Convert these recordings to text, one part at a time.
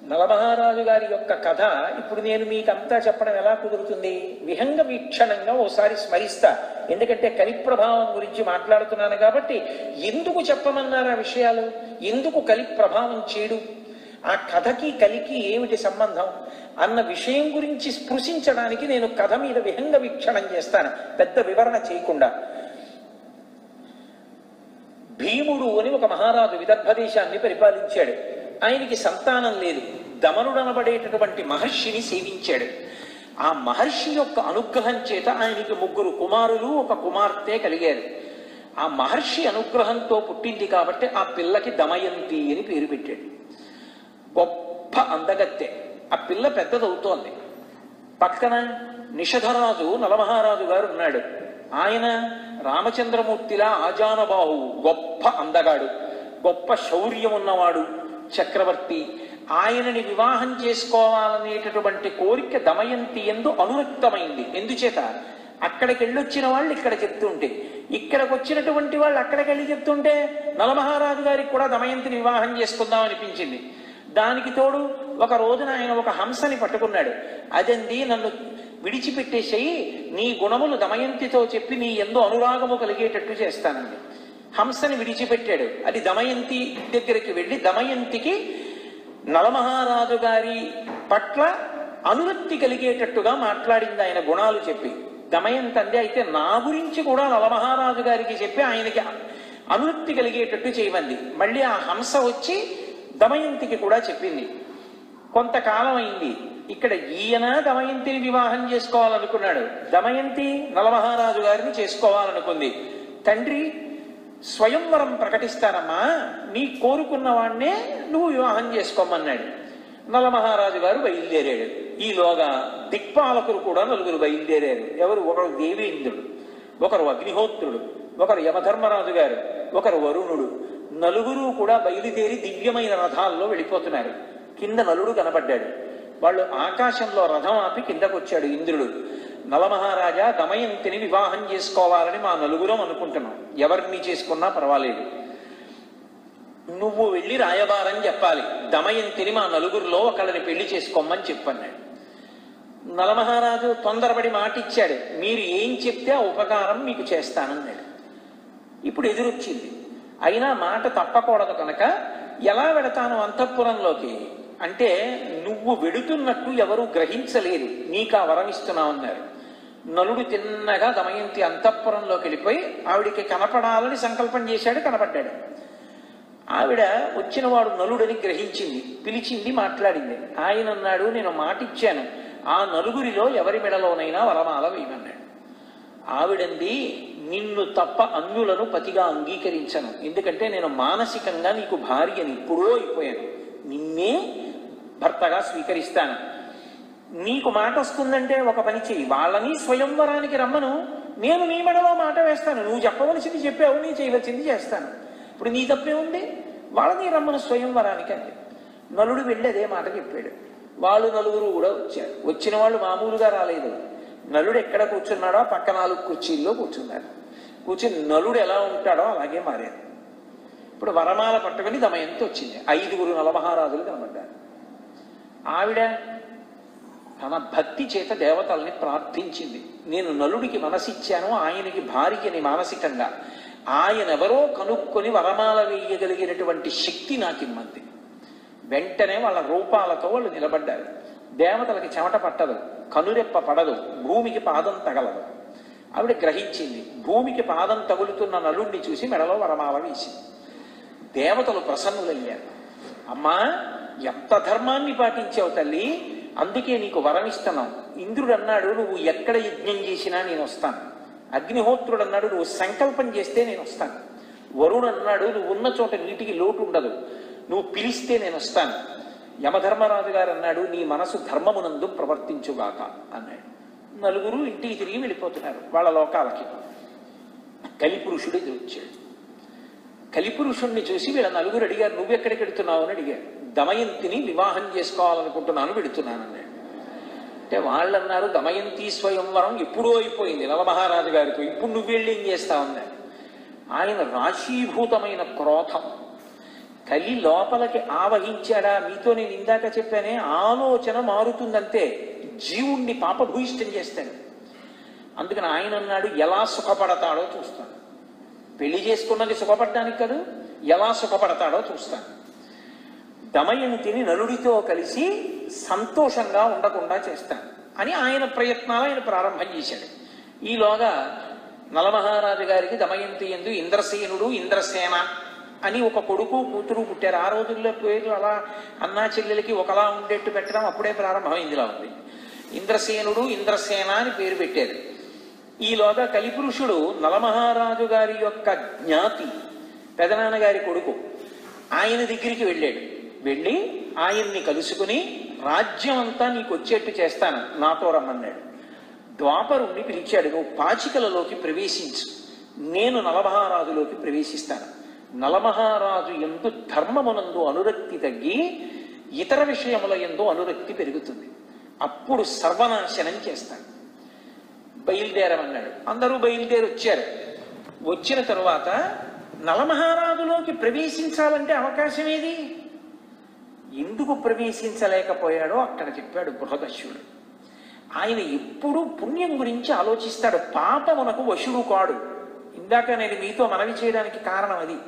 నలమహారాజు గారి యొక్క కథ ఇప్పుడు నేను మీకంతా చెప్పడం ఎలా కుదురుతుంది విహంగ వీక్షణంగా ఓసారి స్మరిస్తా ఎందుకంటే కలి ప్రభావం గురించి మాట్లాడుతున్నాను కాబట్టి ఎందుకు చెప్పమన్నారు ఆ విషయాలు ఎందుకు కలి ప్రభావం చేయడు ఆ కథకి కలికి ఏమిటి సంబంధం అన్న విషయం గురించి స్పృశించడానికి నేను కథ మీద విహంగ వీక్షణం చేస్తాను పెద్ద వివరణ చేయకుండా భీముడు అని ఒక మహారాజు విదర్భ దేశాన్ని పరిపాలించాడు ఆయనకి సంతానం లేదు దమనుడు అనబడేటటువంటి మహర్షిని సేవించాడు ఆ మహర్షి యొక్క అనుగ్రహం చేత ఆయనకి ముగ్గురు కుమారులు ఒక కుమార్తె కలిగారు ఆ మహర్షి అనుగ్రహంతో పుట్టింది కాబట్టి ఆ పిల్లకి దమయంతి అని పేరు పెట్టాడు గొప్ప అందగత్తె ఆ పిల్ల పెద్దదవుతోంది పక్కన నిషధరాజు నలమహారాజు గారు ఉన్నాడు ఆయన రామచంద్రమూర్తిలా ఆజానబాహు గొప్ప అందగాడు గొప్ప శౌర్యం ఉన్నవాడు చక్రవర్తి ఆయనని వివాహం చేసుకోవాలనేటటువంటి కోరిక దమయంతి ఎందు అనురక్తమైంది ఎందుచేత అక్కడికి వెళ్ళొచ్చిన వాళ్ళు ఇక్కడ చెప్తుంటే ఇక్కడికి వచ్చినటువంటి వాళ్ళు అక్కడికి వెళ్ళి చెప్తుంటే నలమహారాజు గారికి కూడా దమయంతిని వివాహం చేసుకుందాం అనిపించింది దానికి తోడు ఒక రోజున ఆయన ఒక హంసని పట్టుకున్నాడు అదండి నన్ను విడిచిపెట్టేసేయి నీ గుణములు దమయంతితో చెప్పి నీ ఎందు అనురాగము కలిగేటట్టు చేస్తానండి హంసని విడిచిపెట్టాడు అది దమయంతి దగ్గరికి వెళ్ళి దమయంతికి నలమహారాజు గారి పట్ల అనురక్తి కలిగేటట్టుగా మాట్లాడింది ఆయన గుణాలు చెప్పి దమయంతి అంది అయితే నా గురించి కూడా నలమహారాజు గారికి చెప్పి ఆయనకి అనురక్తి కలిగేటట్టు చేయమంది మళ్ళీ ఆ హంస వచ్చి దమయంతికి కూడా చెప్పింది కొంతకాలం అయింది ఇక్కడ ఈయన దమయంతిని వివాహం చేసుకోవాలనుకున్నాడు దమయంతి నలమహారాజు గారిని చేసుకోవాలనుకుంది తండ్రి స్వయంవరం ప్రకటిస్తానమ్మా నీ కోరుకున్న వాడినే నువ్వు వివాహం చేసుకోమన్నాడు నలమహారాజు గారు బయలుదేరాడు ఈలోగా దిక్పాలకులు కూడా నలుగురు బయలుదేరారు ఎవరు ఒకరు దేవేంద్రుడు ఒకరు అగ్నిహోత్రుడు ఒకరు యమధర్మరాజు గారు ఒకరు వరుణుడు నలుగురు కూడా బయలుదేరి దివ్యమైన రథాల్లో వెళ్ళిపోతున్నారు కింద నలుడు కనపడ్డాడు వాళ్ళు ఆకాశంలో రథం ఆపి కిందకొచ్చాడు ఇంద్రుడు నలమహారాజా దమయంతిని వివాహం చేసుకోవాలని మా నలుగురం అనుకుంటున్నాం ఎవరిని చేసుకున్నా పర్వాలేదు నువ్వు వెళ్ళి రాయబారం చెప్పాలి దమయంతిని మా నలుగురిలో ఒకళ్ళని పెళ్లి చేసుకోమని చెప్పన్నాడు నలమహారాజు తొందరపడి మాట ఇచ్చాడు మీరు ఏం చెప్తే ఆ ఉపకారం మీకు చేస్తానన్నాడు ఇప్పుడు ఎదురొచ్చింది అయినా మాట తప్పకూడదు కనుక ఎలా వెడతాను అంతఃపురంలోకి అంటే నువ్వు వెడుతున్నట్టు ఎవరు గ్రహించలేరు నీకు ఆ వరం ఇస్తున్నామన్నారు నలుడు తిన్నగా దమయంతి అంతఃపురంలోకి వెళ్ళిపోయి ఆవిడికి కనపడాలని సంకల్పం చేశాడు కనపడ్డాడు ఆవిడ వచ్చిన వాడు నలుడని గ్రహించింది పిలిచింది మాట్లాడింది ఆయన అన్నాడు నేను మాట ఇచ్చాను ఆ నలుగురిలో ఎవరి మెడలోనైనా వరమాల వేయమన్నాడు ఆవిడంది నిన్ను తప్ప అన్యులను పతిగా అంగీకరించను ఎందుకంటే నేను మానసికంగా నీకు భార్యని ఇప్పుడో అయిపోయాను నిన్నే భర్తగా స్వీకరిస్తాను నీకు మాట వస్తుందంటే ఒక పని చెయ్యి వాళ్ళని స్వయంవరానికి రమ్మను నేను నీ మెడలో మాట వేస్తాను నువ్వు చెప్పవలసింది చెప్పావు నీ చేయవలసింది చేస్తాను ఇప్పుడు నీ తప్పే ఉంది వాళ్ళని రమ్మను స్వయంవరానికి అంది నలుడు వెళ్ళి అదే మాట చెప్పాడు వాళ్ళు నలుగురు కూడా వచ్చారు వచ్చిన వాళ్ళు మామూలుగా రాలేదు నలుడు ఎక్కడ కూర్చున్నాడో పక్క నాలుగు కుర్చీల్లో కూర్చున్నారు కూర్చుని నలుడు ఎలా ఉంటాడో అలాగే మారారు ఇప్పుడు వరమాల పట్టుకుని దమయంతి వచ్చింది ఐదుగురు నలమహారాజులు కనబడ్డారు ఆవిడ తన భక్తి చేత దేవతల్ని ప్రార్థించింది నేను నలుడికి మనసిచ్చాను ఆయనకి భార్యని మానసికంగా ఆయన ఎవరో కనుక్కొని వరమాల వేయగలిగినటువంటి శక్తి నాకు ఇమ్మంది వెంటనే వాళ్ళ రూపాలతో వాళ్ళు నిలబడ్డారు దేవతలకి చెమట పట్టదు కనురెప్ప పడదు భూమికి పాదం తగలదు ఆవిడ గ్రహించింది భూమికి పాదం తగులుతున్న నలుణ్ణి చూసి మెడలో వరమాల వేసింది దేవతలు ప్రసన్నులయ్యారు అమ్మా ఎంత ధర్మాన్ని పాటించావు తల్లి అందుకే నీకు వరం ఇస్తున్నాం ఇంద్రుడు అన్నాడు నువ్వు ఎక్కడ యజ్ఞం చేసినా నేను వస్తాను అగ్నిహోత్రుడు అన్నాడు నువ్వు సంకల్పం చేస్తే నేను వస్తాను వరుడు అన్నాడు నువ్వు ఉన్న చోట నీటికి లోటు ఉండదు నువ్వు పిలిస్తే నేను వస్తాను యమధర్మరాజు గారు అన్నాడు నీ మనసు ధర్మమునందు ప్రవర్తించుగాక అన్నాడు నలుగురు ఇంటికి తిరిగి వెళ్ళిపోతున్నారు వాళ్ళ లోకాలకి కలిపురుషుడు ఎదురొచ్చాడు కలిపురుషుణ్ణి చూసి వీళ్ళ నలుగురు అడిగారు నువ్వెక్కడికి వెడుతున్నావు అని అడిగారు దమయంతిని వివాహం చేసుకోవాలనుకుంటున్నాను వెడుతున్నాను అన్నాడు అంటే వాళ్ళు అన్నారు దమయంతి స్వయంవరం ఎప్పుడూ అయిపోయింది నలమహారాజు గారితో ఇప్పుడు నువ్వు వెళ్ళి ఏం చేస్తావు అన్నాడు ఆయన రాశీభూతమైన క్రోధం కలి లోపలికి ఆవహించాడా మీతో నేను ఇందాక చెప్పానే ఆలోచన మారుతుందంతే జీవుణ్ణి పాపభూయిష్టం చేస్తాడు అందుకని ఆయన అన్నాడు ఎలా సుఖపడతాడో చూస్తాను పెళ్లి చేసుకున్నది సుఖపడటానికి కాదు ఎలా సుఖపడతాడో చూస్తాను దమయంతిని నలుడితో కలిసి సంతోషంగా ఉండకుండా చేస్తాను అని ఆయన ప్రయత్నాలు ఆయన ప్రారంభం చేశాడు ఈలోగా నలమహారాజు గారికి దమయంతి ఎందు ఇంద్రసేనుడు ఇంద్రసేన అని ఒక కొడుకు కూతురు పుట్టారు ఆ రోజుల్లో పేర్లు అలా అన్నా చెల్లెలకి ఒకలా ఉండేట్టు పెట్టడం అప్పుడే ప్రారంభమైందిలా ఉంది ఇంద్రసేనుడు ఇంద్రసేన అని పేరు పెట్టారు ఈలోగా కలిపురుషుడు నలమహారాజు గారి యొక్క జ్ఞాతి పెదనాన్నగారి కొడుకు ఆయన దగ్గరికి వెళ్ళాడు వెళ్ళి ఆయన్ని కలుసుకుని రాజ్యం అంతా నీకు వచ్చేట్టు చేస్తాను నాతో రమ్మన్నాడు ద్వాపరుణ్ణి పిలిచాడు నువ్వు పాచికలలోకి ప్రవేశించు నేను నలమహారాజులోకి ప్రవేశిస్తాను నలమహారాజు ఎందు ధర్మమునందు అనురక్తి తగ్గి ఇతర విషయముల ఎందు అనురక్తి పెరుగుతుంది అప్పుడు సర్వనాశనం చేస్తాడు బయలుదేరమన్నాడు అందరూ బయలుదేరి వచ్చారు వచ్చిన తరువాత నలమహారాజులోకి ప్రవేశించాలంటే అవకాశం ఏది ఎందుకు ప్రవేశించలేకపోయాడో అక్కడ చెప్పాడు బృహదశ్యుడు ఆయన ఎప్పుడూ పుణ్యం గురించి ఆలోచిస్తాడు పాపమునకు వశుడు కాడు ఇందాక నేను మీతో మనవి చేయడానికి కారణం అది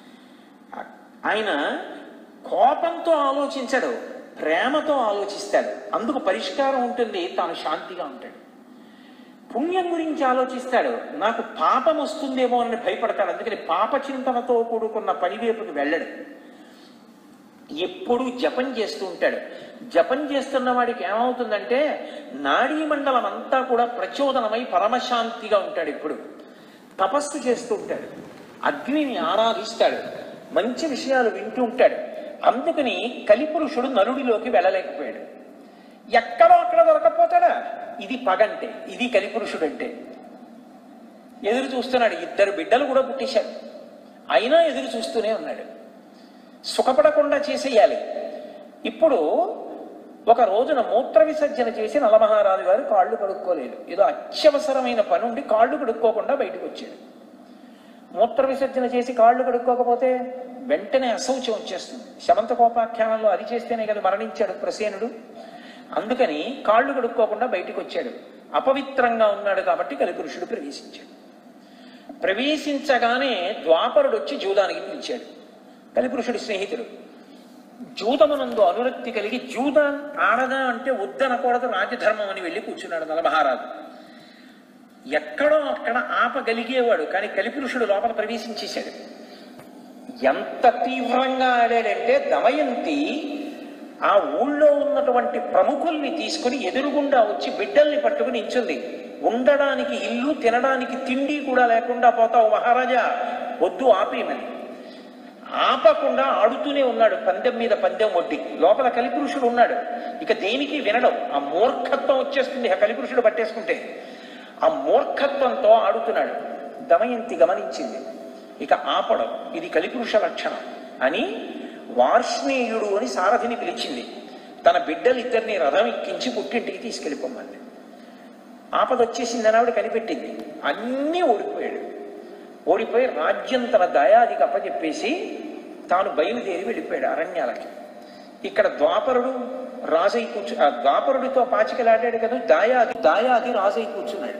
ఆయన కోపంతో ఆలోచించడు ప్రేమతో ఆలోచిస్తాడు అందుకు పరిష్కారం ఉంటుంది తాను శాంతిగా ఉంటాడు పుణ్యం గురించి ఆలోచిస్తాడు నాకు పాపం వస్తుందేమో అని భయపడతాడు అందుకని పాప చింతనతో కూడుకున్న పనివైపుకి వెళ్ళడు ఎప్పుడూ జపం చేస్తూ ఉంటాడు జపం చేస్తున్న వాడికి ఏమవుతుందంటే నాడీ మండలం అంతా కూడా ప్రచోదనమై పరమశాంతిగా ఉంటాడు ఇప్పుడు తపస్సు చేస్తూ ఉంటాడు అగ్నిని ఆరాధిస్తాడు మంచి విషయాలు వింటూ ఉంటాడు అందుకని కలిపురుషుడు నలుడిలోకి వెళ్ళలేకపోయాడు ఎక్కడో అక్కడ దొరకపోతాడా ఇది పగంటే ఇది కలిపురుషుడు అంటే ఎదురు చూస్తున్నాడు ఇద్దరు బిడ్డలు కూడా పుట్టేశాడు అయినా ఎదురు చూస్తూనే ఉన్నాడు సుఖపడకుండా చేసేయాలి ఇప్పుడు ఒక రోజున మూత్ర విసర్జన చేసి నలమహారాజు గారు కాళ్ళు కడుక్కోలేదు ఏదో అత్యవసరమైన పని ఉండి కాళ్ళు కడుక్కోకుండా బయటకు వచ్చాడు మూత్ర విసర్జన చేసి కాళ్ళు కడుక్కోకపోతే వెంటనే అశౌచం వచ్చేస్తుంది శమంత కోపాఖ్యానంలో అది చేస్తేనే కదా మరణించాడు ప్రసేనుడు అందుకని కాళ్ళు కడుక్కోకుండా బయటకు వచ్చాడు అపవిత్రంగా ఉన్నాడు కాబట్టి కలిపురుషుడు ప్రవేశించాడు ప్రవేశించగానే ద్వాపరుడు వచ్చి జూదానికి పిలిచాడు కలిపురుషుడి స్నేహితుడు జూదమునందు అనురక్తి కలిగి జూదాన్ ఆడదా అంటే వద్దనకూడదు రాజధర్మం అని వెళ్ళి కూర్చున్నాడు నలమహారాజు ఎక్కడో అక్కడ ఆపగలిగేవాడు కానీ కలిపురుషుడు లోపల ప్రవేశించేశాడు ఎంత తీవ్రంగా ఆడాడంటే దమయంతి ఆ ఊళ్ళో ఉన్నటువంటి ప్రముఖుల్ని తీసుకుని ఎదురుగుండా వచ్చి బిడ్డల్ని పట్టుకుని నించుంది ఉండడానికి ఇల్లు తినడానికి తిండి కూడా లేకుండా పోతావు మహారాజా వద్దు ఆపేయమని ఆపకుండా ఆడుతూనే ఉన్నాడు పందెం మీద పందెం వడ్డీ లోపల కలిపురుషుడు ఉన్నాడు ఇక దేనికి వినడం ఆ మూర్ఖత్వం వచ్చేస్తుంది ఆ కలిపురుషుడు పట్టేసుకుంటే ఆ మూర్ఖత్వంతో ఆడుతున్నాడు దమయంతి గమనించింది ఇక ఆపడం ఇది కలిపురుష లక్షణం అని వార్ష్ణేయుడు అని సారథిని పిలిచింది తన బిడ్డలిద్దరిని రథం ఎక్కించి పుట్టింటికి తీసుకెళ్ళిపోమంది ఆపద వచ్చేసిందని ఆవిడ కనిపెట్టింది అన్నీ ఓడిపోయాడు ఓడిపోయి రాజ్యం తన దయాదికి అప్పచెప్పేసి తాను బయలుదేరి వెళ్ళిపోయాడు అరణ్యాలకి ఇక్కడ ద్వాపరుడు రాజై కూర్చు ఆ ద్వాపరుడితో పాచికలాడాడు కదా దాయాది దాయాది రాజై కూర్చున్నాడు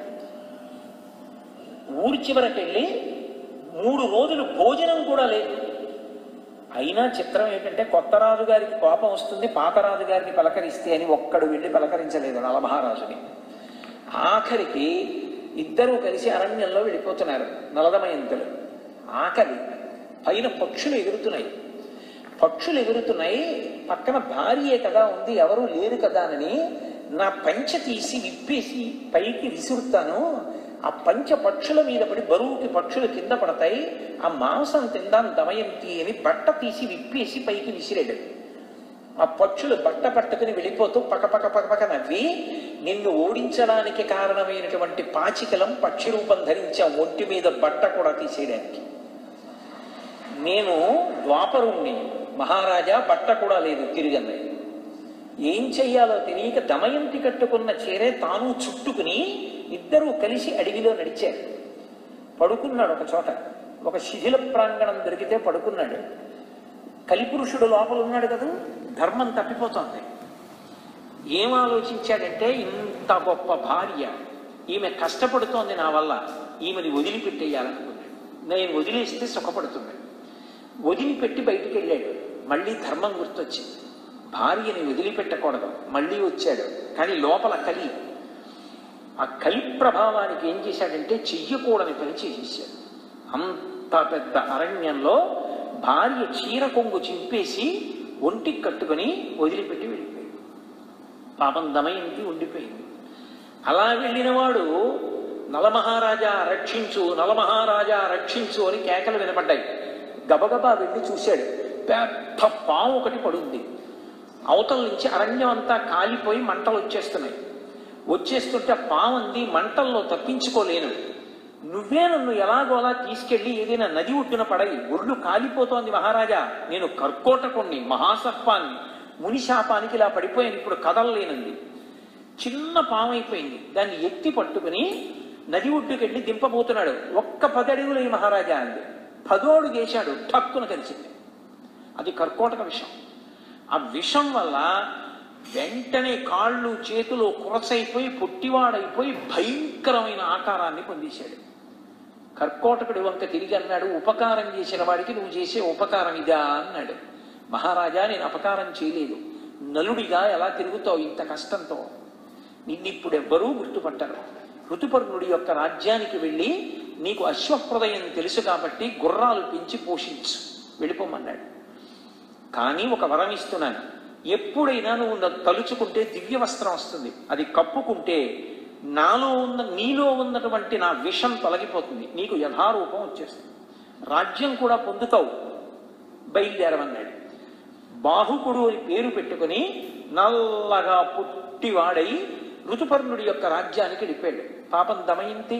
ఊరి చివరకు వెళ్ళి మూడు రోజులు భోజనం కూడా లేదు అయినా చిత్రం ఏంటంటే కొత్త రాజు గారికి కోపం వస్తుంది పాత రాజు గారికి పలకరిస్తే అని ఒక్కడు వెళ్ళి పలకరించలేదు నలమహారాజుని ఆఖరికి ఇద్దరూ కలిసి అరణ్యంలో వెళ్ళిపోతున్నారు నలదమయంతులు ఆకలి పైన పక్షులు ఎగురుతున్నాయి పక్షులు ఎగురుతున్నాయి పక్కన భార్యే కదా ఉంది ఎవరూ లేరు కదా అని నా పంచ తీసి విప్పేసి పైకి విసురుతాను ఆ పంచ పక్షుల మీద పడి బరువుకి పక్షులు కింద పడతాయి ఆ మాంసం తిందాం దమయంతి అని బట్ట తీసి విప్పేసి పైకి విసిరాడు ఆ పక్షులు బట్ట పట్టుకుని వెళ్ళిపోతూ పక్క పక్క పక్క పక్క నవ్వి నిన్ను ఓడించడానికి కారణమైనటువంటి పాచికలం పక్షి రూపం ధరించాం ఒంటి మీద బట్ట కూడా తీసేయడానికి నేను ద్వాపరుణ్ణి మహారాజా బట్ట కూడా లేదు తిరిగన్నది ఏం చెయ్యాలో తెలియక దమయంతి కట్టుకున్న చీరే తాను చుట్టుకుని ఇద్దరూ కలిసి అడవిలో నడిచారు పడుకున్నాడు ఒక చోట ఒక శిథిల ప్రాంగణం దొరికితే పడుకున్నాడు కలిపురుషుడు లోపల ఉన్నాడు కదా ధర్మం తప్పిపోతోంది ఏం ఆలోచించాడంటే ఇంత గొప్ప భార్య ఈమె కష్టపడుతోంది నా వల్ల ఈమెని వదిలిపెట్టేయాలనుకున్నాడు నేను వదిలేస్తే సుఖపడుతుంది వదిలిపెట్టి బయటికి వెళ్ళాడు మళ్ళీ ధర్మం గుర్తొచ్చింది భార్యని వదిలిపెట్టకూడదు మళ్ళీ వచ్చాడు కానీ లోపల కలి ఆ కలి ప్రభావానికి ఏం చేశాడంటే చెయ్యకూడని పని చేసేసాడు అంత పెద్ద అరణ్యంలో భార్య చీర కొంగు చింపేసి ఒంటికి కట్టుకుని వదిలిపెట్టి వెళ్ళిపోయాడు పాపం దమయంతి ఉండిపోయింది అలా వెళ్ళినవాడు నలమహారాజా రక్షించు నలమహారాజా రక్షించు అని కేకలు వినపడ్డాయి గబగబా వెళ్ళి చూశాడు పెద్ద పాము ఒకటి పడుంది అవతల నుంచి అరణ్యం అంతా కాలిపోయి మంటలు వచ్చేస్తున్నాయి వచ్చేస్తుంటే ఆ పాము అంది మంటల్లో తప్పించుకోలేను నువ్వే నన్ను ఎలాగోలా తీసుకెళ్లి ఏదైనా నది ఒడ్డున పడయి ఒళ్ళు కాలిపోతోంది మహారాజా నేను కర్కోటకుణ్ణి మహాసర్పాన్ని ముని శాపానికి ఇలా పడిపోయాను ఇప్పుడు కదలలేనంది చిన్న పాము అయిపోయింది దాన్ని ఎత్తి పట్టుకుని నది ఒడ్డుకెళ్ళి దింపబోతున్నాడు ఒక్క పదడుగులు ఈ మహారాజా అంది పదోడు చేశాడు ఠక్కున కలిసింది అది కర్కోటక విషం ఆ విషం వల్ల వెంటనే కాళ్ళు చేతులు కురసైపోయి పొట్టివాడైపోయి భయంకరమైన ఆకారాన్ని పొందేశాడు కర్కోటకుడి వంక తిరిగి అన్నాడు ఉపకారం చేసిన వాడికి నువ్వు చేసే ఉపకారం ఇదా అన్నాడు మహారాజా నేను అపకారం చేయలేదు నలుడిగా ఎలా తిరుగుతావు ఇంత కష్టంతో నిన్నిప్పుడు ఎవ్వరూ గుర్తుపట్టరు ఋతుపర్ణుడి యొక్క రాజ్యానికి వెళ్ళి నీకు అశ్వహృదయం తెలుసు కాబట్టి గుర్రాలు పెంచి పోషించు వెళ్ళిపోమన్నాడు కానీ ఒక వరం ఇస్తున్నాను ఎప్పుడైనా నువ్వు నన్ను తలుచుకుంటే దివ్య వస్త్రం వస్తుంది అది కప్పుకుంటే నాలో ఉన్న నీలో ఉన్నటువంటి నా విషం తొలగిపోతుంది నీకు యథారూపం వచ్చేస్తుంది రాజ్యం కూడా పొందుతావు బయలుదేరమన్నాడు బాహుకుడు అని పేరు పెట్టుకుని నల్లగా పుట్టివాడై ఋతుపర్ణుడి యొక్క రాజ్యానికి వెళ్ళిపోయాడు పాపం దమయంతి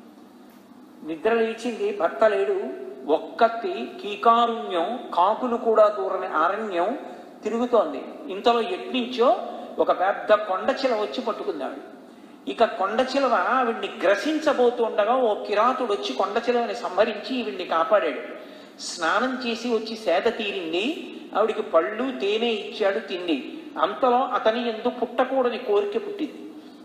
నిద్ర లేచింది భర్త లేడు ఒక్కతి కీకారుణ్యం కాకులు కూడా దూరని అరణ్యం తిరుగుతోంది ఇంతలో ఎట్నుంచో ఒక పెద్ద కొండచిల వచ్చి పట్టుకుందాడు ఇక కొండచిలవ ఆవిడ్ని గ్రసించబోతుండగా ఓ కిరాతుడు వచ్చి కొండచిలవని సంహరించి ఈవిడ్ని కాపాడాడు స్నానం చేసి వచ్చి సేద తీరింది ఆవిడికి పళ్ళు తేనె ఇచ్చాడు తిండి అంతలో అతని ఎందు పుట్టకూడని కోరిక పుట్టింది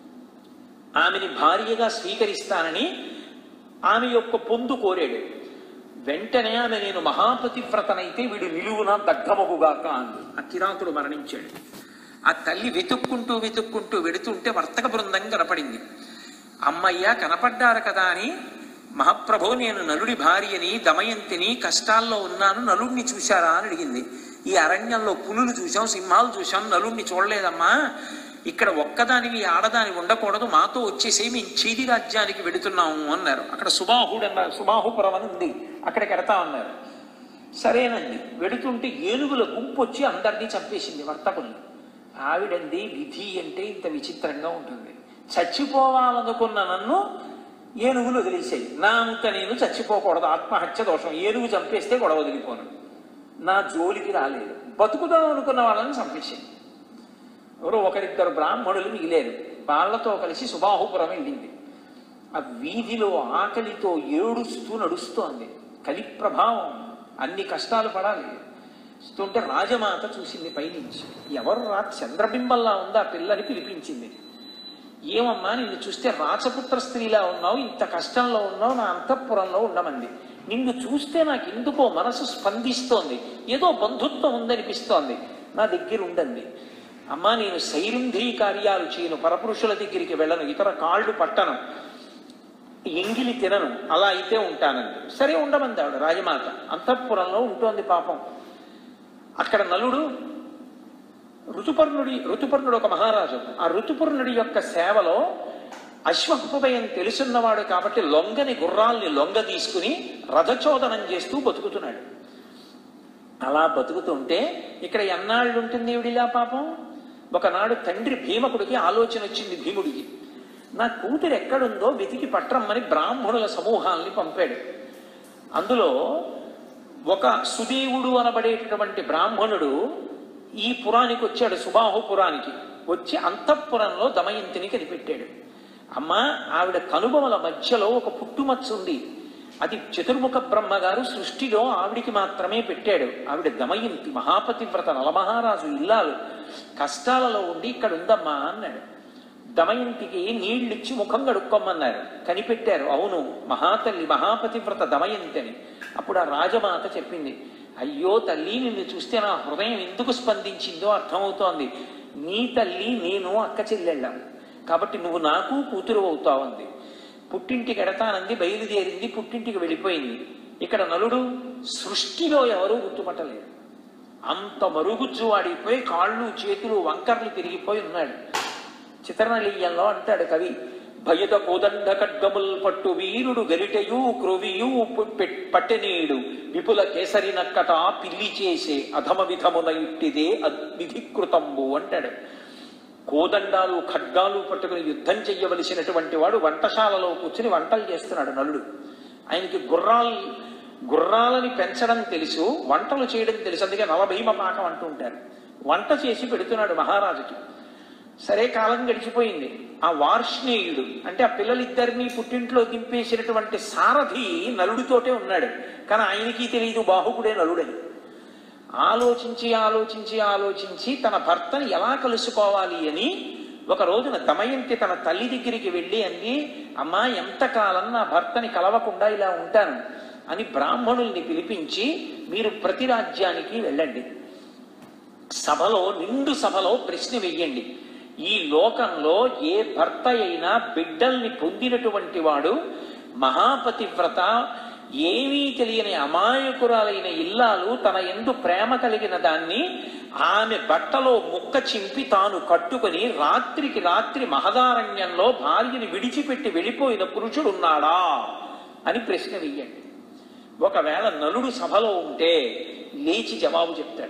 ఆమెని భార్యగా స్వీకరిస్తానని ఆమె యొక్క పొందు కోరాడు వెంటనే ఆమె నేను మహాపతివ్రతనైతే వీడు నిలువున దగ్ధమగుగాక అంది ఆ కిరాతుడు మరణించాడు ఆ తల్లి వెతుక్కుంటూ వెతుక్కుంటూ వెడుతుంటే వర్తక బృందం కనపడింది అమ్మయ్య కనపడ్డారు కదా అని మహాప్రభో నేను నలుడి భార్యని దమయంతిని కష్టాల్లో ఉన్నాను నలుడిని చూశారా అని అడిగింది ఈ అరణ్యంలో పులులు చూశాం సింహాలు చూశాం నలుడిని చూడలేదమ్మా ఇక్కడ ఒక్కదానివి ఆడదాని ఉండకూడదు మాతో వచ్చేసి మేము చీది రాజ్యానికి వెడుతున్నాము అన్నారు అక్కడ సుబాహుడు అన్నారు సుబాహుపురం అని ఉంది అక్కడికి వెడతామన్నారు సరేనండి వెడుతుంటే ఏనుగుల గుంపు వచ్చి అందరినీ చంపేసింది వర్తకుల్ని ఆవిడంది విధి అంటే ఇంత విచిత్రంగా ఉంటుంది చచ్చిపోవాలనుకున్న నన్ను ఏనుగులు వదిలేసాయి నా అంత నేను చచ్చిపోకూడదు ఆత్మహత్య దోషం ఏనుగు చంపేస్తే గొడవ వదిలిపోను నా జోలికి రాలేదు బతుకుదాం అనుకున్న వాళ్ళని చంపేసాయి ఎవరో ఒకరిద్దరు బ్రాహ్మణులు మిగిలేరు వాళ్ళతో కలిసి సుబాహుపురం వెళ్ళింది ఆ వీధిలో ఆకలితో ఏడుస్తూ నడుస్తోంది కలి ప్రభావం అన్ని కష్టాలు పడాలి వస్తుంటే రాజమాత చూసింది పైనుంచి ఎవరు రా చంద్రబింబంలా ఉందా పిల్లని పిలిపించింది ఏమమ్మా నిన్ను చూస్తే రాచపుత్ర స్త్రీలా ఉన్నావు ఇంత కష్టంలో ఉన్నావు నా అంతఃపురంలో ఉండమంది నిన్ను చూస్తే నాకు ఎందుకో మనసు స్పందిస్తోంది ఏదో బంధుత్వం ఉందనిపిస్తోంది నా దగ్గర ఉండండి అమ్మా నేను సైరుంధ్రీ కార్యాలు చేయను పరపురుషుల దగ్గరికి వెళ్ళను ఇతర కాళ్ళు పట్టను ఎంగిలి తినను అలా అయితే ఉంటానండి సరే ఉండమంది ఆవిడ రాజమాత అంతఃపురంలో ఉంటోంది పాపం అక్కడ నలుడు ఋతుపర్ణుడి ఋతుపర్ణుడు ఒక మహారాజు ఆ ఋతుపర్ణుడి యొక్క సేవలో అశ్వహృదయం తెలుసున్నవాడు కాబట్టి లొంగని గుర్రాల్ని లొంగ తీసుకుని రథచోదనం చేస్తూ బతుకుతున్నాడు అలా బతుకుతుంటే ఇక్కడ ఎన్నాళ్ళు ఉంటుంది ఈవిడిలా పాపం ఒకనాడు తండ్రి భీమకుడికి ఆలోచన వచ్చింది భీముడికి నా కూతురు ఎక్కడుందో వెతికి పట్రమ్మని బ్రాహ్మణుల సమూహాల్ని పంపాడు అందులో ఒక సుదేవుడు అనబడేటటువంటి బ్రాహ్మణుడు ఈ పురానికి వచ్చాడు సుబాహు పురానికి వచ్చి అంతఃపురంలో దమయంతిని కనిపెట్టాడు అమ్మా ఆవిడ కనుబొమల మధ్యలో ఒక పుట్టుమచ్చ ఉంది అది చతుర్ముఖ బ్రహ్మ గారు సృష్టిలో ఆవిడికి మాత్రమే పెట్టాడు ఆవిడ దమయంతి మహాపతివ్రత నలమహారాజు ఇల్లాలు కష్టాలలో ఉండి ఇక్కడ ఉందమ్మా అన్నాడు దమయంతికి నీళ్ళిచ్చి ముఖం కడుక్కోమన్నారు కనిపెట్టారు అవును మహాతల్లి మహాపతివ్రత దమయంతి అని అప్పుడు ఆ రాజమాత చెప్పింది అయ్యో తల్లి నిన్ను చూస్తే నా హృదయం ఎందుకు స్పందించిందో అర్థమవుతోంది నీ తల్లి నేను అక్క చెల్లెళ్ళాం కాబట్టి నువ్వు నాకు కూతురు అవుతావంది పుట్టింటికి ఎడతానంది బయలుదేరింది పుట్టింటికి వెళ్ళిపోయింది ఇక్కడ నలుడు సృష్టిలో ఎవరూ గుర్తుపట్టలేరు అంత మరుగుజ్జు వాడిపోయి కాళ్ళు చేతులు వంకర్లు తిరిగిపోయి ఉన్నాడు చిత్రనలీయంలో అంటాడు కవి భయద కోదండ ఖడ్గముల్ పట్టు వీరుడు గరిటయు క్రొవియు పు- పెట్- పట్టెనీడు విపుల కేసరి నక్కట పిల్లి చేసే అధమ విధమున ఇట్టిదే విధికృతంబు అంటాడు కోదండాలు ఖడ్గాలు పట్టుకుని యుద్ధం చెయ్యవలసినటువంటి వాడు వంటశాలలో కూర్చుని వంటలు చేస్తున్నాడు నలుడు ఆయనకి గుర్రాలు గుర్రాలని పెంచడం తెలుసు వంటలు చేయడం తెలుసు అందుకే నలభీమ పాకం అంటూ ఉంటారు వంట చేసి పెడుతున్నాడు మహారాజుకి సరే కాలం గడిచిపోయింది ఆ వార్ష్ణేయుడు అంటే ఆ పిల్లలిద్దరినీ పుట్టింట్లో దింపేసినటువంటి సారథి నలుడితోటే ఉన్నాడు కానీ ఆయనకి తెలియదు బాహుకుడే నలుడని ఆలోచించి ఆలోచించి ఆలోచించి తన భర్తని ఎలా కలుసుకోవాలి అని ఒక రోజున దమయంతి తన తల్లి దగ్గరికి వెళ్ళి అంది అమ్మా ఎంతకాలం నా భర్తని కలవకుండా ఇలా ఉంటాను అని బ్రాహ్మణుల్ని పిలిపించి మీరు ప్రతి రాజ్యానికి వెళ్ళండి సభలో నిండు సభలో ప్రశ్న వెయ్యండి ఈ లోకంలో ఏ భర్త అయినా బిడ్డల్ని పొందినటువంటి వాడు మహాపతివ్రత ఏమీ తెలియని అమాయకురాలైన ఇల్లాలు తన ఎందు ప్రేమ కలిగిన దాన్ని ఆమె బట్టలో ముక్క చింపి తాను కట్టుకుని రాత్రికి రాత్రి మహదారణ్యంలో భార్యని విడిచిపెట్టి వెళ్ళిపోయిన పురుషుడున్నాడా అని ప్రశ్న వెయ్యండి ఒకవేళ నలుడు సభలో ఉంటే లేచి జవాబు చెప్తాడు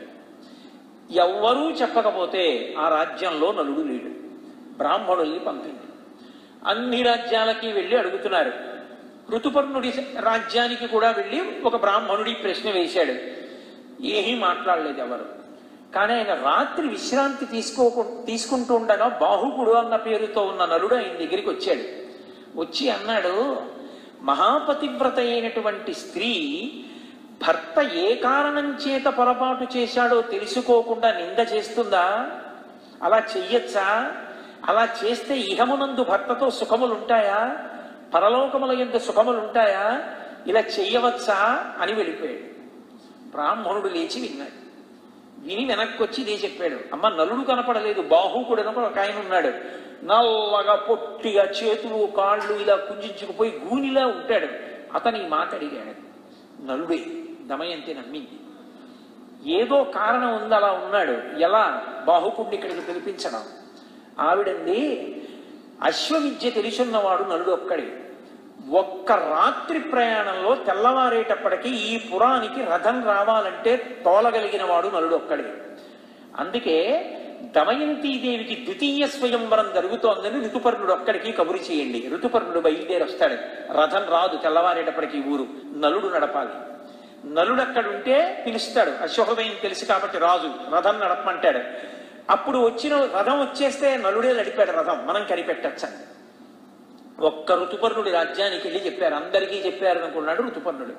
ఎవ్వరూ చెప్పకపోతే ఆ రాజ్యంలో నలుడు లేడు బ్రాహ్మణుల్ని పంపింది అన్ని రాజ్యాలకి వెళ్ళి అడుగుతున్నారు ఋతుపర్ణుడి రాజ్యానికి కూడా వెళ్ళి ఒక బ్రాహ్మణుడి ప్రశ్న వేశాడు ఏమీ మాట్లాడలేదు ఎవరు కానీ ఆయన రాత్రి విశ్రాంతి తీసుకోకు తీసుకుంటూ ఉండగా బాహుకుడు అన్న పేరుతో ఉన్న నలుడు ఆయన దగ్గరికి వచ్చాడు వచ్చి అన్నాడు మహాపతివ్రత అయినటువంటి స్త్రీ భర్త ఏ కారణం చేత పొరపాటు చేశాడో తెలుసుకోకుండా నింద చేస్తుందా అలా చెయ్యొచ్చా అలా చేస్తే ఇహమునందు భర్తతో సుఖములుంటాయా పరలోకముల ఎందు సుఖములుంటాయా ఇలా చెయ్యవచ్చా అని వెళ్ళిపోయాడు బ్రాహ్మణుడు లేచి విన్నాడు విని వెనక్కి వచ్చి ఇదే చెప్పాడు అమ్మ నలుడు కనపడలేదు బాహుకుడు అని ఒక ఆయన ఉన్నాడు నల్లగా పొట్టిగా చేతులు కాళ్ళు ఇలా కుంజించుకుపోయి గూనిలా ఉంటాడు అతని ఈ మాట అడిగాడు నలుడే దమయంతి నమ్మింది ఏదో కారణం ఉంది అలా ఉన్నాడు ఎలా బాహుకుడిని ఇక్కడికి పిలిపించడం ఆవిడంది అశ్వవిద్య తెలిసున్నవాడు నలుడు ఒక్కడే ఒక్క రాత్రి ప్రయాణంలో తెల్లవారేటప్పటికి ఈ పురానికి రథం రావాలంటే తోలగలిగిన వాడు నలుడు ఒక్కడే అందుకే దమయంతీదేవికి ద్వితీయ స్వయంవరం జరుగుతోందని ఋతుపర్ణుడు ఒక్కడికి కబురు చేయండి ఋతుపర్ణుడు బయలుదేరి వస్తాడు రథం రాదు తెల్లవారేటప్పటికి ఊరు నలుడు నడపాలి నలుడు అక్కడ ఉంటే పిలుస్తాడు అశ్వహృదయం తెలుసు కాబట్టి రాజు రథం నడపమంటాడు అప్పుడు వచ్చిన రథం వచ్చేస్తే నలుడే నడిపాడు రథం మనం కనిపెట్టచ్చండి ఒక్క ఋతుపర్ణుడి రాజ్యానికి వెళ్ళి చెప్పారు అందరికీ చెప్పారు అనుకున్నాడు ఋతుపర్ణుడు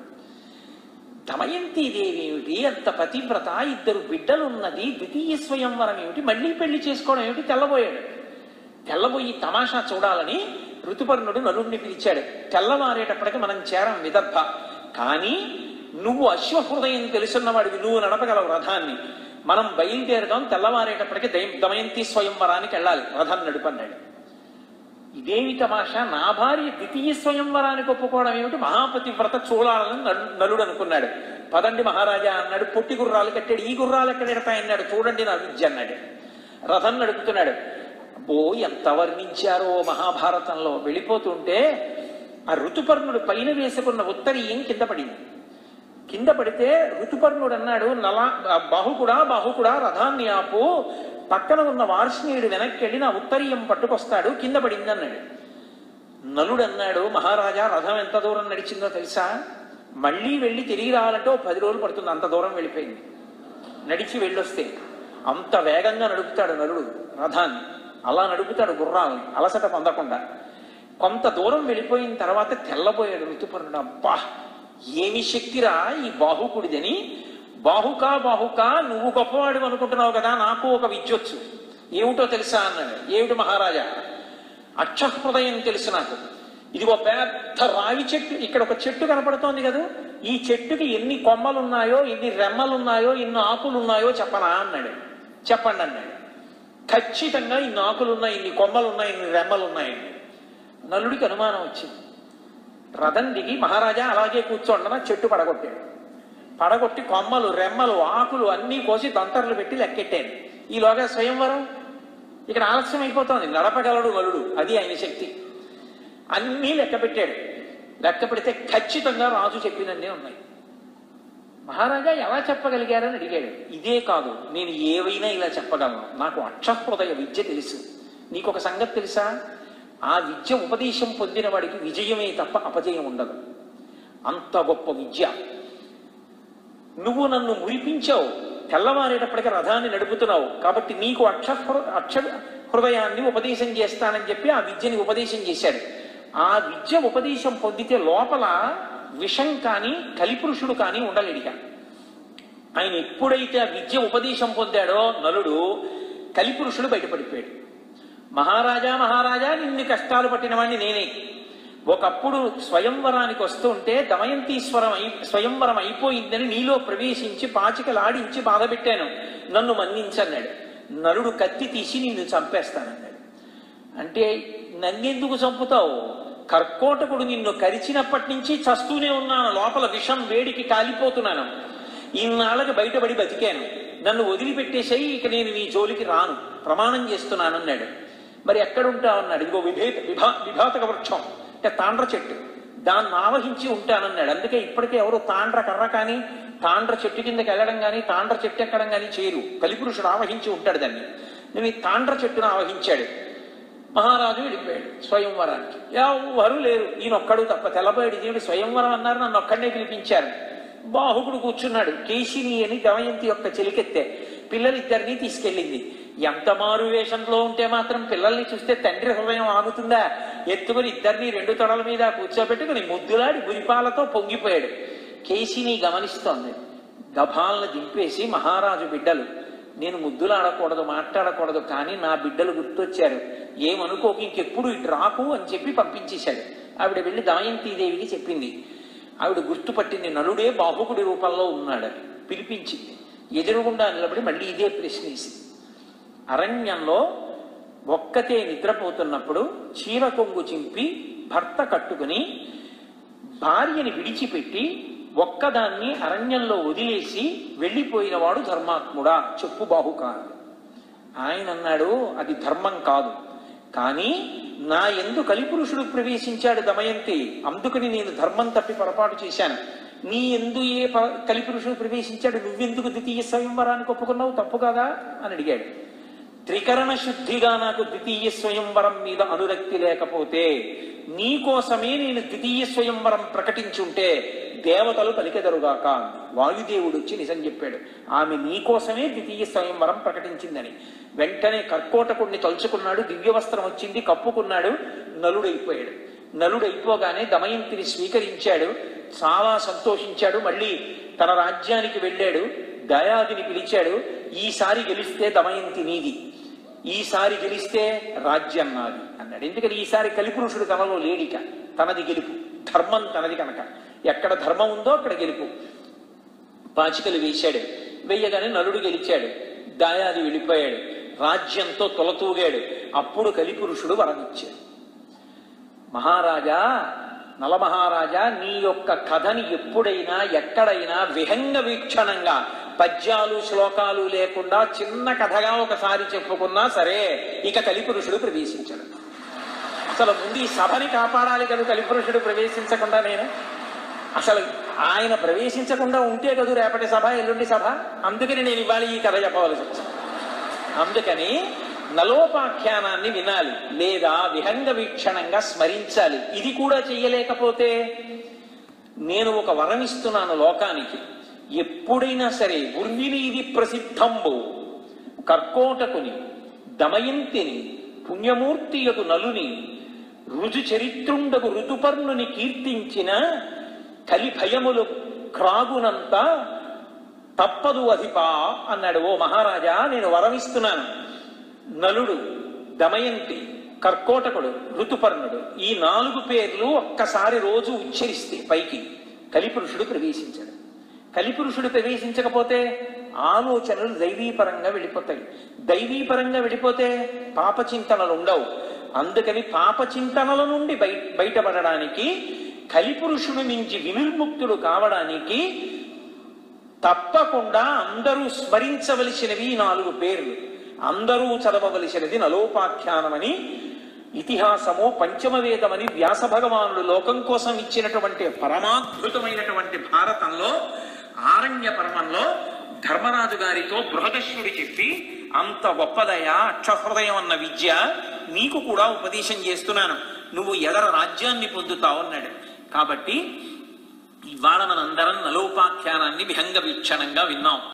దమయంతి దేవి ఏమిటి అంత పతివ్రత ఇద్దరు బిడ్డలు ఉన్నది ద్వితీయ స్వయంవరం ఏమిటి మళ్ళీ పెళ్లి చేసుకోవడం ఏమిటి తెల్లబోయాడు తెల్లబోయి తమాషా చూడాలని ఋతుపర్ణుడు నలుడిని పిలిచాడు తెల్లవారేటప్పటికి మనం చేరం విదర్భ కానీ నువ్వు అశ్వహృదయం తెలుసున్నవాడివి నువ్వు నడపగలవు రథాన్ని మనం బయలుదేరదాం తెల్లవారేటప్పటికి దయ- దమయంతి స్వయంవరానికి వెళ్ళాలి రథం నడుపన్నాడు ఇదేమి తమాషా నా భార్య ద్వితీయ స్వయంవరానికి ఒప్పుకోవడం ఏమిటి మహాపతి వ్రత చూడాలని నలు- నలుడు అనుకున్నాడు పదండి మహారాజా అన్నాడు పొట్టి గుర్రాలు కట్టాడు ఈ గుర్రాలు ఎక్కడ ఎడతాయన్నాడు చూడండి నా విద్య అన్నాడు రథం నడుపుతున్నాడు అబ్బో ఎంత వర్ణించారో మహాభారతంలో వెళ్ళిపోతుంటే ఆ ఋతుపర్ణుడు పైన వేసుకున్న ఉత్తరీయం కింద పడింది కింద పడితే ఋతుపర్ణుడు అన్నాడు నలా బాహుకుడా బాహుకుడా రథాన్ని ఆపు పక్కన ఉన్న వార్ష్ణీయుడు వెనక్కి వెళ్ళి నా ఉత్తరీయం పట్టుకొస్తాడు కింద పడింది అన్నాడు నలుడు అన్నాడు మహారాజా రథం ఎంత దూరం నడిచిందో తెలుసా మళ్ళీ వెళ్ళి తిరిగి రావాలంటే ఓ పది రోజులు పడుతుంది అంత దూరం వెళ్ళిపోయింది నడిచి వెళ్ళొస్తే అంత వేగంగా నడుపుతాడు నలుడు రథాన్ని అలా నడుపుతాడు గుర్రాలని అలసట పొందకుండా కొంత దూరం వెళ్ళిపోయిన తర్వాత తెల్లబోయాడు ఋతుపర్ణుడు అబ్బా ఏమి శక్తిరా ఈ బాహుకుడిదని బాహుకా బాహుకా నువ్వు గొప్పవాడు అనుకుంటున్నావు కదా నాకు ఒక విద్యొచ్చు ఏమిటో తెలుసా అన్నాడు ఏమిటి మహారాజా అక్షహృదయం తెలుసు నాకు ఇదిగో పెద్ద రావి చెట్టు ఇక్కడ ఒక చెట్టు కనపడుతోంది కదా ఈ చెట్టుకి ఎన్ని కొమ్మలు ఉన్నాయో ఎన్ని రెమ్మలు ఉన్నాయో ఎన్ని ఆకులు ఉన్నాయో చెప్పనా అన్నాడు చెప్పండి అన్నాడు ఖచ్చితంగా ఇన్ని ఆకులు ఉన్నాయి ఇన్ని కొమ్మలు ఉన్నాయి ఇన్ని రెమ్మలు ఉన్నాయి నలుడికి అనుమానం వచ్చింది రథం దిగి మహారాజా అలాగే కూర్చోండన చెట్టు పడగొట్టాడు పడగొట్టి కొమ్మలు రెమ్మలు ఆకులు అన్నీ కోసి దంతర్లు పెట్టి లెక్కెట్టాను ఈలోగా స్వయంవరం ఇక్కడ ఆలస్యం అయిపోతోంది నడపగలడు నలుడు అది ఆయన శక్తి అన్నీ లెక్క పెట్టాడు లెక్క పెడితే ఖచ్చితంగా రాజు చెప్పినన్నీ ఉన్నాయి మహారాజా ఎలా చెప్పగలిగారని అడిగాడు ఇదే కాదు నేను ఏవైనా ఇలా చెప్పగలను నాకు అక్షహృదయ విద్య తెలుసు నీకు ఒక సంగతి తెలుసా ఆ విద్య ఉపదేశం పొందిన వాడికి విజయమే తప్ప అపజయం ఉండదు అంత గొప్ప విద్య నువ్వు నన్ను మురిపించావు తెల్లవారేటప్పటికి రథాన్ని నడుపుతున్నావు కాబట్టి నీకు అక్ష అక్ష హృదయాన్ని ఉపదేశం చేస్తానని చెప్పి ఆ విద్యని ఉపదేశం చేశాడు ఆ విద్య ఉపదేశం పొందితే లోపల విషం కానీ కలిపురుషుడు కానీ ఉండలేడిగా ఆయన ఎప్పుడైతే ఆ విద్య ఉపదేశం పొందాడో నలుడు కలిపురుషుడు బయటపడిపోయాడు మహారాజా మహారాజా నిన్ని కష్టాలు పట్టిన వాడిని నేనే ఒకప్పుడు స్వయంవరానికి వస్తుంటే దమయంతీశ్వరం అయి స్వయంవరం అయిపోయిందని నీలో ప్రవేశించి పాచికలాడించి బాధ పెట్టాను నన్ను మన్నించన్నాడు నలుడు కత్తి తీసి నిన్ను చంపేస్తానన్నాడు అంటే నన్నెందుకు చంపుతావు కర్కోటకుడు నిన్ను కరిచినప్పటి నుంచి చస్తూనే ఉన్నాను లోపల విషం వేడికి కాలిపోతున్నాను ఇన్నాళ్ళకి బయటపడి బతికాను నన్ను వదిలిపెట్టేసాయి ఇక నేను నీ జోలికి రాను ప్రమాణం చేస్తున్నాను అన్నాడు మరి ఎక్కడుంటావు అన్నాడు ఇదిగో విభేద విభా విభాతక వృక్షం అంటే తాండ్ర చెట్టు దాన్ని ఆవహించి ఉంటానన్నాడు అందుకే ఇప్పటికే ఎవరు తాండ్ర కర్ర కానీ తాండ్ర చెట్టు కిందకి వెళ్ళడం కానీ తాండ్ర చెట్టు ఎక్కడం కానీ చేయరు కలిపురుషుడు ఆవహించి ఉంటాడు దాన్ని నేను ఈ తాండ్ర చెట్టును ఆవహించాడు మహారాజు వెళ్ళిపోయాడు స్వయంవరానికి ఎవరు లేరు ఈయన ఒక్కడు తప్ప తెల్లబోయాడు దేవుడు స్వయంవరం అన్నారు నన్ను ఒక్కడనే పిలిపించారు బాహుకుడు కూర్చున్నాడు కేశిని అని దమయంతి యొక్క చెలికెత్తే పిల్లలిద్దరినీ తీసుకెళ్ళింది ఎంత మారు వేషంలో ఉంటే మాత్రం పిల్లల్ని చూస్తే తండ్రి హృదయం ఆగుతుందా ఎత్తుకుని ఇద్దరిని రెండు తొడల మీద కూర్చోబెట్టుకుని ముద్దులాడి గురిపాలతో పొంగిపోయాడు కేశిని గమనిస్తోంది గభాలను దింపేసి మహారాజు బిడ్డలు నేను ముద్దులాడకూడదు మాట్లాడకూడదు కానీ నా బిడ్డలు గుర్తొచ్చారు ఏమనుకోక ఇంకెప్పుడు ఇటు రాకు అని చెప్పి పంపించేశాడు ఆవిడ వెళ్ళి దమయంతీదేవికి చెప్పింది ఆవిడ గుర్తుపట్టింది నలుడే బాహుకుడి రూపంలో ఉన్నాడని పిలిపించింది ఎదురుగుండా నిలబడి మళ్ళీ ఇదే ప్రశ్నేసింది అరణ్యంలో ఒక్కతే నిద్రపోతున్నప్పుడు చీర కొంగు చింపి భర్త కట్టుకుని భార్యని విడిచిపెట్టి ఒక్కదాన్ని అరణ్యంలో వదిలేసి వెళ్ళిపోయినవాడు ధర్మాత్ముడా చెప్పు బాహుకారు ఆయన అన్నాడు అది ధర్మం కాదు కానీ నా ఎందు కలిపురుషుడు ప్రవేశించాడు దమయంతి అందుకని నేను ధర్మం తప్పి పొరపాటు చేశాను నీ ఎందు ఏ ప- కలిపురుషుడు ప్రవేశించాడు నువ్వెందుకు ద్వితీయ స్వయంవరానికి ఒప్పుకున్నావు తప్పు కదా అని అడిగాడు త్రికరణ శుద్ధిగా నాకు ద్వితీయ స్వయంవరం మీద అనురక్తి లేకపోతే నీ కోసమే నేను ద్వితీయ స్వయంవరం ప్రకటించుంటే దేవతలు పలికెదరుగాక అంది. వాయుదేవుడు వచ్చి నిజం చెప్పాడు ఆమె నీ కోసమే ద్వితీయ స్వయంవరం ప్రకటించిందని వెంటనే కర్కోటకుడిని తలుచుకున్నాడు దివ్య వస్త్రం వచ్చింది కప్పుకున్నాడు నలుడైపోయాడు నలుడైపోగానే దమయంతిని స్వీకరించాడు చాలా సంతోషించాడు మళ్ళీ తన రాజ్యానికి వెళ్ళాడు దయాదిని పిలిచాడు ఈసారి గెలిస్తే దమయంతి నీది ఈసారి గెలిస్తే రాజ్యం నాది అన్నాడు ఎందుకని ఈసారి కలిపురుషుడు తనలో లేడిక తనది గెలుపు ధర్మం తనది కనుక ఎక్కడ ధర్మం ఉందో అక్కడ గెలుపు పాచికలు వేశాడు వెయ్యగానే నలుడు గెలిచాడు దాయాది వెళ్ళిపోయాడు రాజ్యంతో తొలతూగాడు అప్పుడు కలిపురుషుడు వరమిచ్చాడు మహారాజా నలమహారాజా నీ యొక్క కథని ఎప్పుడైనా ఎక్కడైనా విహంగ వీక్షణంగా పద్యాలు శ్లోకాలు లేకుండా చిన్న కథగా ఒకసారి చెప్పుకున్నా సరే ఇక కలిపురుషుడు ప్రవేశించడు అసలు ముందు ఈ సభని కాపాడాలి కదా కలిపురుషుడు ప్రవేశించకుండా నేను అసలు ఆయన ప్రవేశించకుండా ఉంటే కదూ రేపటి సభ ఎల్లుండి సభ అందుకని నేను ఇవాళ ఈ కథ చెప్పవలసి వచ్చింది అందుకని నలోపాఖ్యానాన్ని వినాలి లేదా విహంగ వీక్షణంగా స్మరించాలి ఇది కూడా చెయ్యలేకపోతే నేను ఒక వరం ఇస్తున్నాను లోకానికి ఎప్పుడైనా సరే ఉర్మిలీది ప్రసిద్ధంబు కర్కోటకుని దమయంతిని పుణ్యమూర్తి యొక్క నలుని రుజు చరిత్రుండగు ఋతుపర్ణుని కీర్తించిన కలి భయములు క్రాగునంత తప్పదు అధిపా అన్నాడు ఓ మహారాజా నేను వరమిస్తున్నాను నలుడు దమయంతి కర్కోటకుడు ఋతుపర్ణుడు ఈ నాలుగు పేర్లు ఒక్కసారి రోజు ఉచ్చరిస్తే పైకి కలిపురుషుడు ప్రవేశించాడు కలిపురుషుడు ప్రవేశించకపోతే ఆలోచనలు దైవీపరంగా వెళ్ళిపోతాయి దైవీపరంగా వెళ్ళిపోతే పాపచింతనలు ఉండవు అందుకని పాపచింతనల నుండి బయ బయటపడడానికి కలిపురుషుడు నుంచి వినిర్ముక్తుడు కావడానికి తప్పకుండా అందరూ స్మరించవలసినవి ఈ నాలుగు పేర్లు అందరూ చదవవలసినది నలోపాఖ్యానమని ఇతిహాసము పంచమ వేదమని వ్యాస భగవానుడు లోకం కోసం ఇచ్చినటువంటి పరమాద్భుతమైనటువంటి భారతంలో ఆరణ్య పర్వంలో ధర్మరాజు గారితో బృహదశ్వరుడు చెప్పి అంత గొప్పదయ అక్షహృదయం అన్న విద్య నీకు కూడా ఉపదేశం చేస్తున్నాను నువ్వు ఎదర రాజ్యాన్ని పొందుతావు అన్నాడు కాబట్టి ఇవాళ మనందరం నలోపాఖ్యానాన్ని విహంగ వీక్షణంగా విన్నాం